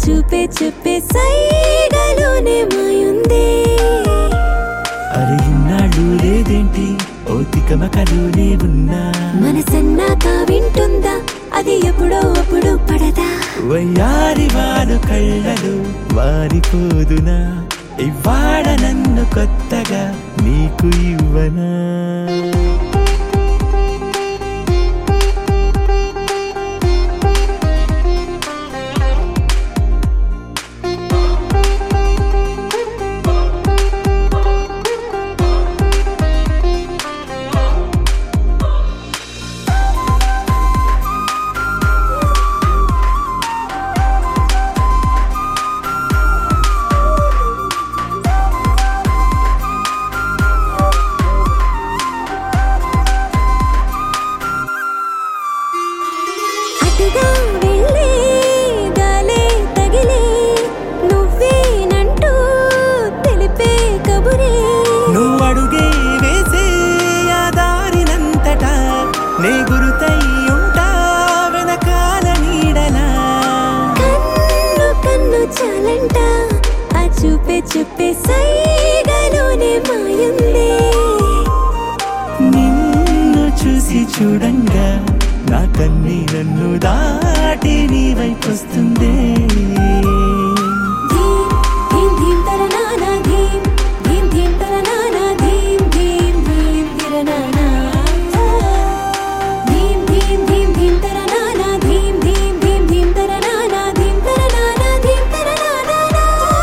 చూపే చెప్పే సైగలోనే మాయుందే అరే ఇన్నాళ్ళు లేదేంటి ఓ తికమకలోనే ఉన్నా మనసన్నాక వింటుందా అది ఎప్పుడో అప్పుడు పడదా వయ్యారి వారు కళ్ళలు వారిపోదునా ఇవాడ నన్ను కొత్తగా నీకు ఇవ్వనా అటుగా వెళ్ళే గాలే తగిలే నువ్వేనంటూ తెలిపే కబురే నువ్వు అడుగే వేసే ఆ దారినంతటా నే గురుతై ఉంటా వెనకాల నీడలా కన్ను కన్ను చాలంట ఆ చూపే చూపే సైగలోనే మాయుందే నిన్ను చూసి చూడంగా నా కన్నీ నన్ను దాటి నీ వైపు వస్తుంది ధీం ధీం ధీం తరనానా ధీం ధీం ధీం తరనానా ధీం ధీం ధీం తిరనానా ధీం ధీం ధీం ధీం తరనానా ధీం ధీం ధీం ధీం తరనానా ధీం తరనానా ధీం తరనానా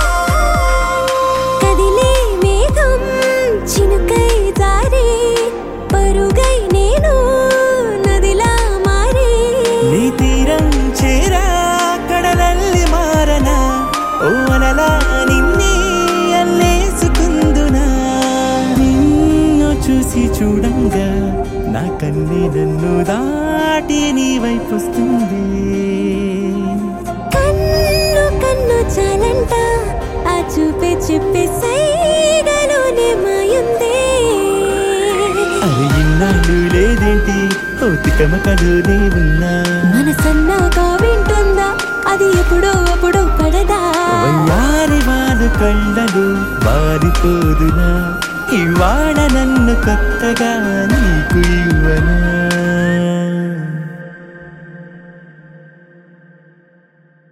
కదిలే మేఘం చినుకై జారే పరుగై నేను నదిలా మారే నీ తీరం చేరా కడలల్లి మారనా ఓ అలలా నిన్నే అల్లేసుకుందునా నిన్ను చూసి చూడంగా నా కన్నీ నన్ను దాటి నీ వైపు వస్తుంది కన్ను కన్ను చాలంట ఆ చూపే చెప్పే సైగలోనే మాయుందే అది ఇన్నాళ్ళు లేదేంటి ఓ తికమకలోనే ఉన్నా మనసన్నాగా వింటుందా అది ఎప్పుడో అప్పుడు పడదా వయ్యారి వారు కళ్ళలు వారిపోదునా ఇవాళ నన్ను కొత్తగా నీ